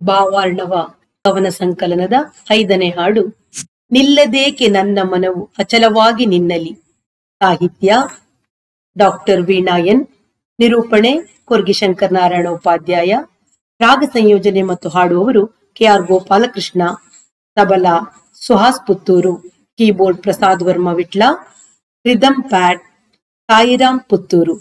ಭಾವಾರ್ಣವ ಕವನ ಸಂಕಲನದ ಐದನೇ ಹಾಡು ನಿಲ್ಲದೇಕೆ ನನ್ನ ಮನವು ಅಚಲವಾಗಿ ನಿನ್ನಲಿ ಸಾಹಿತ್ಯ ಡಾಕ್ಟರ್ ವೀಣಾಯನ್ ನಿರೂಪಣೆ ಕೊರ್ಗಿ ಶಂಕರ್ ನಾರಾಯಣ ಉಪಾಧ್ಯಾಯ ರಾಗ ಸಂಯೋಜನೆ ಮತ್ತು ಹಾಡುವವರು K R Gopalakrishna tabla Suhas Puttur keyboard Prasad Varma Vitla rhythm pad Sairam Puttur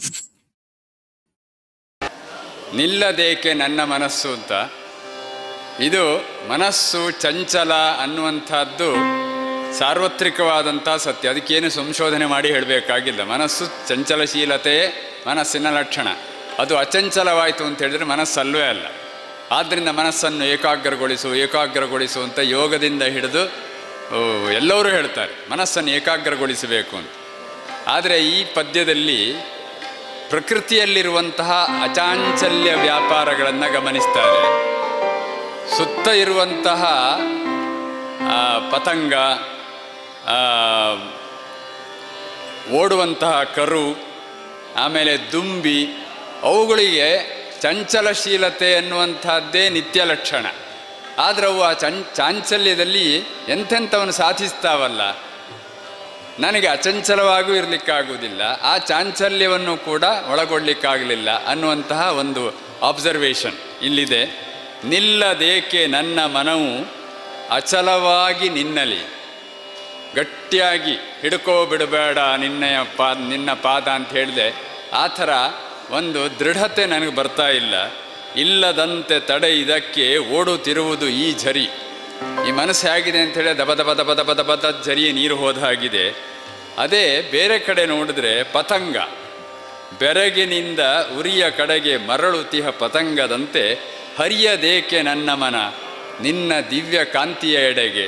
ನಿಲ್ಲದೇಕೆ ನನ್ನ ಮನಸ್ಸು ಅಂತ ಇದು ಮನಸ್ಸು ಚಂಚಲ ಅನ್ನುವಂಥದ್ದು ಸಾರ್ವತ್ರಿಕವಾದಂಥ ಸತ್ಯ ಅದಕ್ಕೇನು ಸಂಶೋಧನೆ ಮಾಡಿ ಹೇಳಬೇಕಾಗಿಲ್ಲ ಮನಸ್ಸು ಚಂಚಲಶೀಲತೆ ಮನಸ್ಸಿನ ಲಕ್ಷಣ ಅದು ಅಚಂಚಲವಾಯಿತು ಅಂತ ಹೇಳಿದ್ರೆ ಮನಸ್ಸಲ್ವೇ ಅಲ್ಲ ಆದ್ದರಿಂದ ಮನಸ್ಸನ್ನು ಏಕಾಗ್ರಗೊಳಿಸು ಏಕಾಗ್ರಗೊಳಿಸು ಅಂತ ಯೋಗದಿಂದ ಹಿಡಿದು ಓ, ಎಲ್ಲರೂ ಹೇಳ್ತಾರೆ ಮನಸ್ಸನ್ನು ಏಕಾಗ್ರಗೊಳಿಸಬೇಕು ಅಂತ ಆದರೆ ಈ ಪದ್ಯದಲ್ಲಿ ಪ್ರಕೃತಿಯಲ್ಲಿರುವಂತಹ ಅಚಾಂಚಲ್ಯ ವ್ಯಾಪಾರಗಳನ್ನು ಗಮನಿಸ್ತಾರೆ ಸುತ್ತ ಇರುವಂತಹ ಆ, ಪತಂಗ ಆ, ಓಡುವಂತಹ ಕರು ಆಮೇಲೆ ದುಂಬಿ ಅವುಗಳಿಗೆ ಚಂಚಲಶೀಲತೆ ಅನ್ನುವಂಥದ್ದೇ ನಿತ್ಯ ಲಕ್ಷಣ ಆದರೆ ಅವು ಆ ಚಂ ಚಾಂಚಲ್ಯದಲ್ಲಿ ಎಂಥೆಂಥವನ್ನು ಸಾಧಿಸ್ತಾವಲ್ಲ ನನಗೆ ಅಚಂಚಲವಾಗೂ ಇರಲಿಕ್ಕಾಗುವುದಿಲ್ಲ ಆ ಚಾಂಚಲ್ಯವನ್ನು ಕೂಡ ಒಳಗೊಳ್ಳಿಕ್ಕಾಗಲಿಲ್ಲ ಅನ್ನುವಂತಹ ಒಂದು ಅಬ್ಸರ್ವೇಷನ್ ಇಲ್ಲಿದೆ ನಿಲ್ಲದೇಕೆ ನನ್ನ ಮನವು ಅಚಲವಾಗಿ ನಿನ್ನಲಿ ಗಟ್ಟಿಯಾಗಿ ಹಿಡ್ಕೋ ಬಿಡಬೇಡ ನಿನ್ನೆಯ ಪಾ ನಿನ್ನ ಪಾದ ಅಂತ ಹೇಳಿದೆ ಆ ಥರ ಒಂದು ದೃಢತೆ ನನಗೆ ಬರ್ತಾ ಇಲ್ಲ ಇಲ್ಲದಂತೆ ತಡೆ ಇದಕ್ಕೆ ಓಡುತ್ತಿರುವುದು ಈ ಝರಿ ಈ ಮನಸ್ಸು ಹೇಗಿದೆ ಅಂತ ಹೇಳಿ ದಬ ದಬ ದಬ ದಬ ದಬ ಝರಿ ನೀರು ಹೋದ ಹಾಗಿದೆ ಅದೇ ಬೇರೆ ಕಡೆ ನೋಡಿದ್ರೆ ಪತಂಗ ಬೆರಗಿನಿಂದ ಉರಿಯ ಕಡೆಗೆ ಮರಳುತಿಹ ಪತಂಗದಂತೆ ಹರಿಯದೇಕೆ ನನ್ನ ಮನ ನಿನ್ನ ದಿವ್ಯ ಕಾಂತಿಯ ಎಡೆಗೆ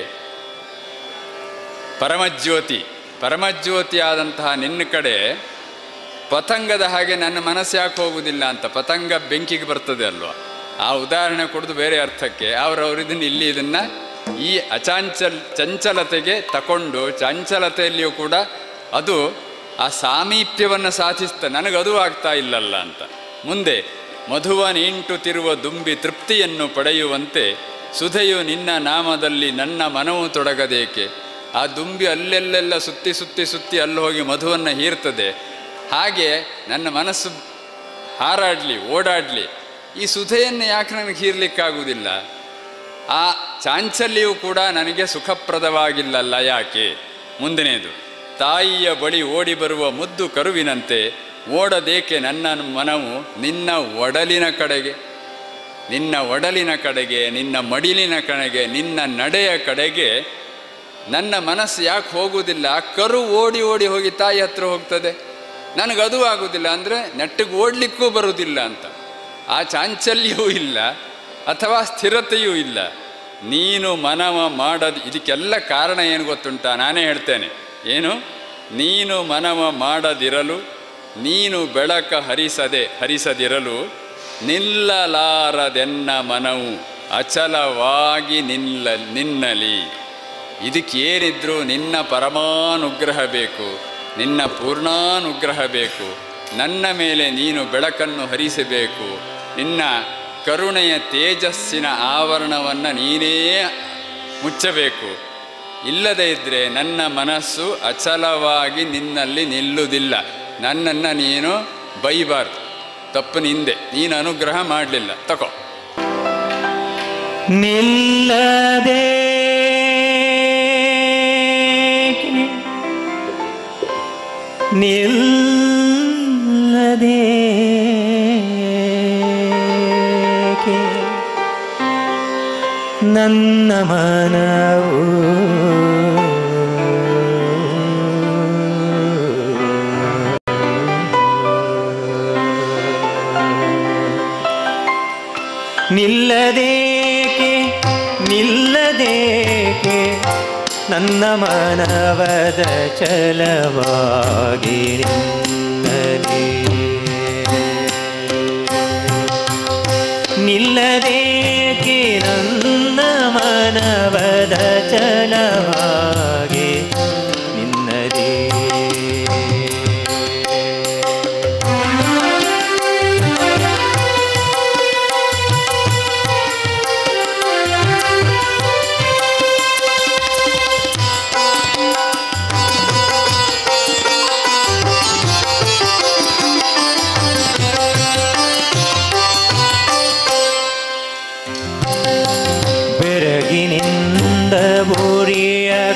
ಪರಮಜ್ಯೋತಿ ಪರಮಜ್ಯೋತಿ ಆದಂತಹ ನಿನ್ನ ಕಡೆ ಪತಂಗದ ಹಾಗೆ ನನ್ನ ಮನಸ್ಸು ಯಾಕೆ ಹೋಗುವುದಿಲ್ಲ ಅಂತ ಪತಂಗ ಬೆಂಕಿಗೆ ಬರ್ತದೆ ಅಲ್ವಾ ಆ ಉದಾಹರಣೆ ಕೊಡೋದು ಬೇರೆ ಅರ್ಥಕ್ಕೆ ಅವರವರು ಇದನ್ನು ಇಲ್ಲಿ ಇದನ್ನು ಈ ಅಚಾಂಚಲ್ ಚಂಚಲತೆಗೆ ತಕೊಂಡು ಚಂಚಲತೆಯಲ್ಲಿಯೂ ಕೂಡ ಅದು ಆ ಸಾಮೀಪ್ಯವನ್ನು ಸಾಧಿಸ್ತಾ ನನಗದು ಆಗ್ತಾ ಇಲ್ಲಲ್ಲ ಅಂತ ಮುಂದೆ ಮಧುವ ನೀಂಟುತ್ತಿರುವ ದುಂಬಿ ತೃಪ್ತಿಯನ್ನು ಪಡೆಯುವಂತೆ ಸುಧೆಯು ನಿನ್ನ ನಾಮದಲ್ಲಿ ನನ್ನ ಮನವು ತೊಡಗದೇಕೆ ಆ ದುಂಬಿ ಅಲ್ಲೆಲ್ಲೆಲ್ಲ ಸುತ್ತಿ ಸುತ್ತಿ ಸುತ್ತಿ ಅಲ್ಲಿ ಹೋಗಿ ಮಧುವನ್ನು ಹೀರ್ತದೆ ಹಾಗೆ ನನ್ನ ಮನಸ್ಸು ಹಾರಾಡಲಿ ಓಡಾಡಲಿ ಈ ಸುಧೆಯನ್ನು ಯಾಕೆ ನನಗೆ ಹೀರ್ಲಿಕ್ಕಾಗುವುದಿಲ್ಲ ಆ ಚಾಂಚಲ್ಯವು ಕೂಡ ನನಗೆ ಸುಖಪ್ರದವಾಗಿಲ್ಲಲ್ಲ ಯಾಕೆ ಮುಂದಿನದು ತಾಯಿಯ ಬಳಿ ಓಡಿ ಬರುವ ಮುದ್ದು ಕರುವಿನಂತೆ ಓಡದೇಕೆ ನನ್ನ ಮನವು ನಿನ್ನ ಒಡಲಿನ ಕಡೆಗೆ ನಿನ್ನ ಒಡಲಿನ ಕಡೆಗೆ ನಿನ್ನ ಮಡಿಲಿನ ಕಡೆಗೆ ನಿನ್ನ ನಡೆಯ ಕಡೆಗೆ ನನ್ನ ಮನಸ್ಸು ಯಾಕೆ ಹೋಗುವುದಿಲ್ಲ ಕರು ಓಡಿ ಓಡಿ ಹೋಗಿ ತಾಯಿ ಹತ್ರ ಹೋಗ್ತದೆ ನನಗದು ಆಗುವುದಿಲ್ಲ ಅಂದರೆ ನೆಟ್ಟಿಗೆ ಓಡಲಿಕ್ಕೂ ಬರುವುದಿಲ್ಲ ಅಂತ ಆ ಚಾಂಚಲ್ಯವೂ ಇಲ್ಲ ಅಥವಾ ಸ್ಥಿರತೆಯೂ ಇಲ್ಲ ನೀನು ಮನವ ಮಾಡದು ಇದಕ್ಕೆಲ್ಲ ಕಾರಣ ಏನು ಗೊತ್ತುಂಟ ನಾನೇ ಹೇಳ್ತೇನೆ ಏನು ನೀನು ಮನವ ಮಾಡದಿರಲು ನೀನು ಬೆಳಕ ಹರಿಸದೆ ಹರಿಸದಿರಲು ನಿಲ್ಲಲಾರದೆನ್ನ ಮನವು ಅಚಲವಾಗಿ ನಿಲ್ಲ ನಿನ್ನಲಿ ಇದಕ್ಕೇನಿದ್ರೂ ನಿನ್ನ ಪರಮಾನುಗ್ರಹ ಬೇಕು ನಿನ್ನ ಪೂರ್ಣಾನುಗ್ರಹ ಬೇಕು ನನ್ನ ಮೇಲೆ ನೀನು ಬೆಳಕನ್ನು ಹರಿಸಬೇಕು ನಿನ್ನ ಕರುಣೆಯ ತೇಜಸ್ಸಿನ ಆವರಣವನ್ನು ನೀನೇ ಮುಚ್ಚಬೇಕು ಇಲ್ಲದೇ ಇದ್ದರೆ ನನ್ನ ಮನಸ್ಸು ಅಚಲವಾಗಿ ನಿನ್ನಲ್ಲಿ ನಿಲ್ಲುವುದಿಲ್ಲ ನನ್ನನ್ನು ನೀನು ಬೈಬಾರ್ದು ತಪ್ಪು ನಿಂದೆ ನೀನು ಅನುಗ್ರಹ ಮಾಡಲಿಲ್ಲ ತಗೋ ನಿಲ್ಲದೆ ನಿಲ್ಲದೆ ನನ್ನ ಮನವು ನಿಲ್ಲದೇಕೆ ನಿಲ್ಲದೇಕೆ ನನ್ನ ಮನವದ ಚಲವಾಗಿ ನಿನ್ನಲಿ ನಿಲ್ಲದೇಕೆ ನನ್ನ ಮನವದ ಚಲವಾಗಿ ನಿನ್ನಲಿ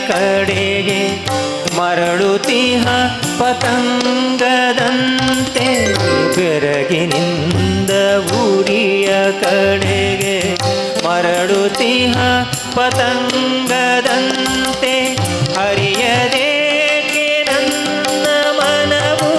ಕಡೆಗೆ ಮರಳುತಿಹ ಪತಂಗದಂತೆ ಬೆರಗಿನಿಂದ ಉರಿಯ ಕಡೆಗೆ ಮರಳುತಿಹ ಪತಂಗದಂತೆ ಹರಿಯದೇಕೆ ನನ್ನ ಮನವು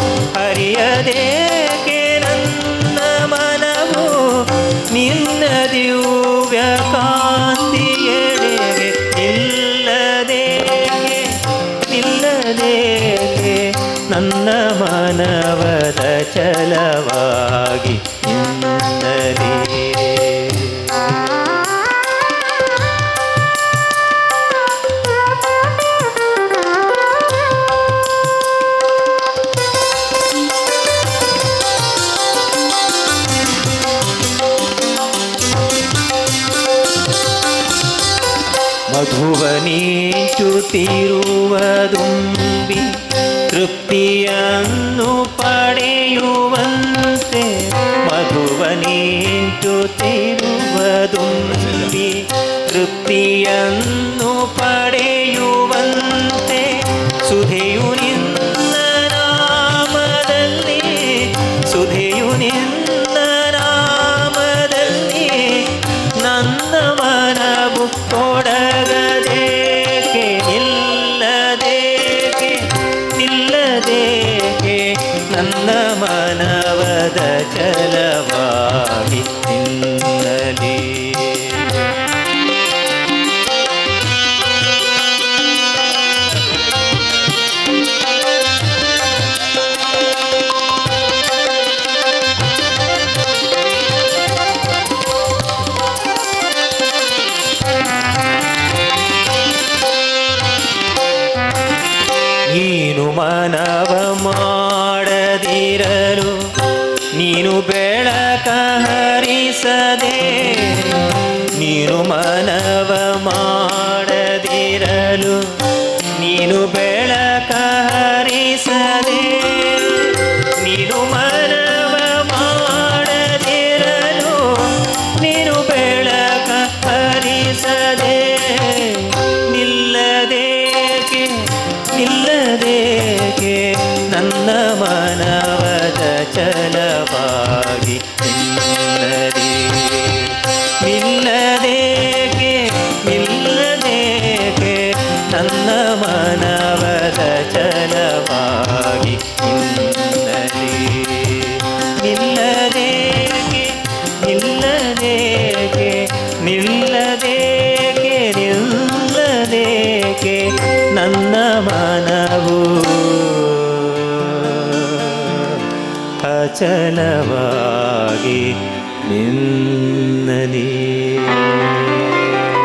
ಹರಿಯದೇಕೆ ನನ್ನ ಮನವು ನಿನ್ನ ದಿವ್ಯ ಕಾಂತಿಯೆಡೆಗೆ ನಿಲ್ಲದೇಕೆ ನಿಲ್ಲದೇಕೆ ನನ್ನ ಮನವದ ಚಲವಾಗಿ ನಿನ್ನದೇ ಮಧುವನೀಚುತ್ತಿರುವದುಂಬಿ ತೃಪ್ತಿಯನ್ನು ಪಡೆಯುವಂತೆ ಮಧುವನೀಚುತ್ತಿರುವದುಂಬಿ ತೃಪ್ತಿಯನ್ನು ಪಡೆಯುವಂತೆ ಸುಧೆಯು ನಿನ್ನ ನಾಮದಲ್ಲಿ ಸುಧೆಯು ನಿನ್ನ ನಾಮದಲ್ಲಿ ನನ್ನ ಮನವು ತೊಡಗದೇಕೆ ನಿಲ್ಲದೇಕೆ ನಿಲ್ಲದೇಕೆ ನನ್ನ ಮನವದ ಚಲವಾಗಿ ನಿನ್ನಲಿ ನೀನು ಮನವ ಮಾಡದಿರಲು ನೀನು ಬೆಳಕ ಹರಿಸದೆ ನೀನು ಮನವ ಮಾಡದಿರಲು ನೀನು ಬೆಳಕ ಹರಿಸದೆ ನೀನು ಮನವ ಮಾಡದಿರಲು ನೀನು ಬೆಳಕ ಹರಿಸದೆ ನಿಲ್ಲದೇಕೆ ನಿಲ್ಲದೇಕೆ ನನ್ನ ಮನವದ ಚಲವಾಗಿ ನಿನ್ನದೇ ನಿಲ್ಲದೇಕೆ ನಿಲ್ಲದೇಕೆ ನನ್ನ ಮನವದ ಚಲವಾಗಿ ನಿನ್ನದೇ ನಿಲ್ಲದೇಕೆ ನಿಲ್ಲದೇಕೆ ನಿಲ್ಲದೇಕೆ ನಿಲ್ಲದೇಕೆ ನನ್ನ ಮನವು ಅಚಲವಾಗಿ ನಿನ್ನಲಿ